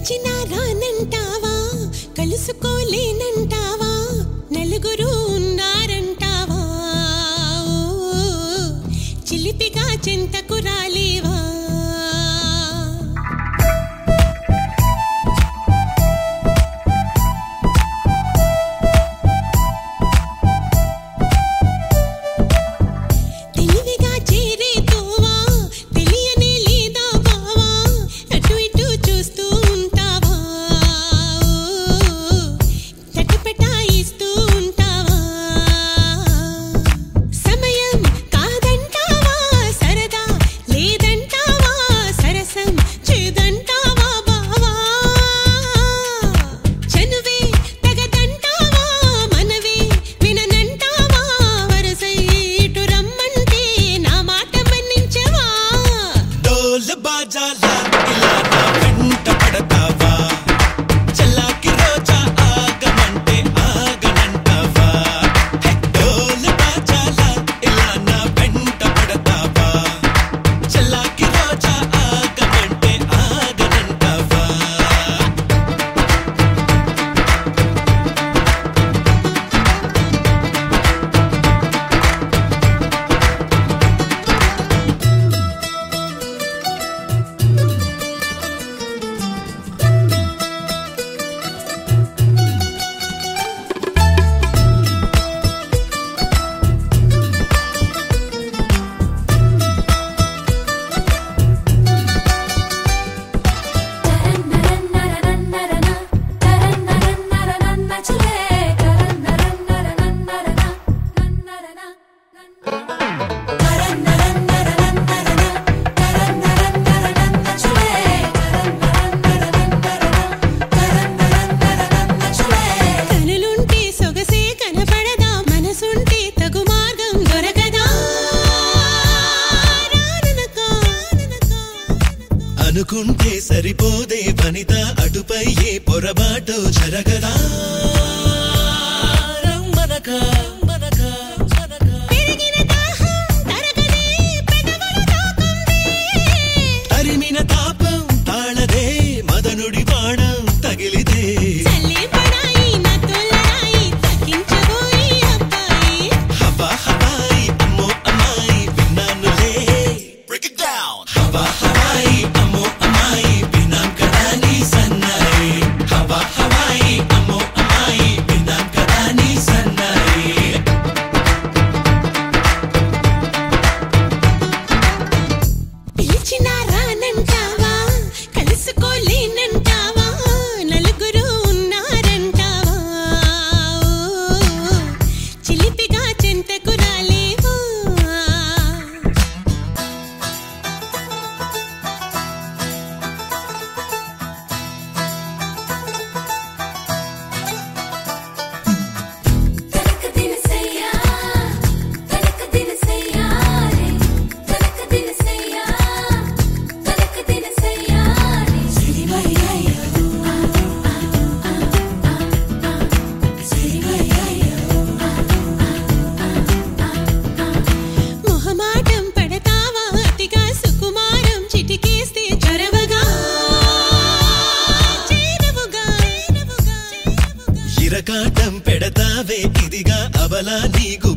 పిలిచినా రానంటావా కలుసుకోలేనంటావా నలుగురు ఉన్నారంటావా ఓ, చిలిపిగా చెంతకు రాలేవా తెలివిగా చేరే తోవా తెలియనే లేదా బావా అటు ఇటు చూస్తూ ఉంటావా తటపటాయిస్తూ ఉంటావా సమయం కాదంటావా సరదా లేదంటావా సరసం చేదంటావా బావా చనువే తగదంటావా మనవే విననంటావా వరసై ఇటు రమ్మంటే నా మాట మన్నించవా డోల్ బాజాల ఇలా నా వెంట పడతావా చల్లాకి రోజా ఆగమంటే ఆగనంటావా హే, డోల్ బాజాల ఇలా నా వెంట పడతావా చల్లాకి రోజా ఆగమంటే ఆగనంటావా కనులుంటే సొగసే కనపడదా మనసుంటే తగు మార్గం దొరకదా రాననకా, రాననకా, అనుకుంటే సరిపోదే వనిత అటుపై ఏ పొరబాటు జరగదా రమ్మనక, మనక, మనక. పెరిగిన దాహం తరగదే పెదవులు తాకందే తరిమిన తాపం తాళదే మదనుడి బాణం తగిలిదే చల్లే పడాయి నా తొలరాయి తగ్గించబోయి అబ్బాయి హవా హవాయి అమ్మో అమ్మాయి విన్నానులే బ్రేక్ ఇట్ డౌన్ హవా హవాయి అమ్మో అమ్మాయి విన్నాం కదా నీ సన్నాయి హవా హవాయి అమ్మో అమ్మాయి విన్నాం కదా నీ సన్నాయి పిలిచినా రానంటావా కలుసుకోలేనంటావా నలుగురు ఉన్నారంటావా ఓ, చిలిపిగా చెంతకు రాలేవా తనక దినసయ్యా తనక దినసయ్యా రే తనక దినసయ్యా తనక దినసయ్యా రే సిరిమయ్యయ్యో సిరిమయ్యయ్యో మొహమాటం పడతావా అతిగా సుకుమారం చిటికేస్తే చొరవగా చేరవుగా చేరవుగా చేరవుగా ఇరకాటం పెడతావే ఇదిగా అవలా నీకు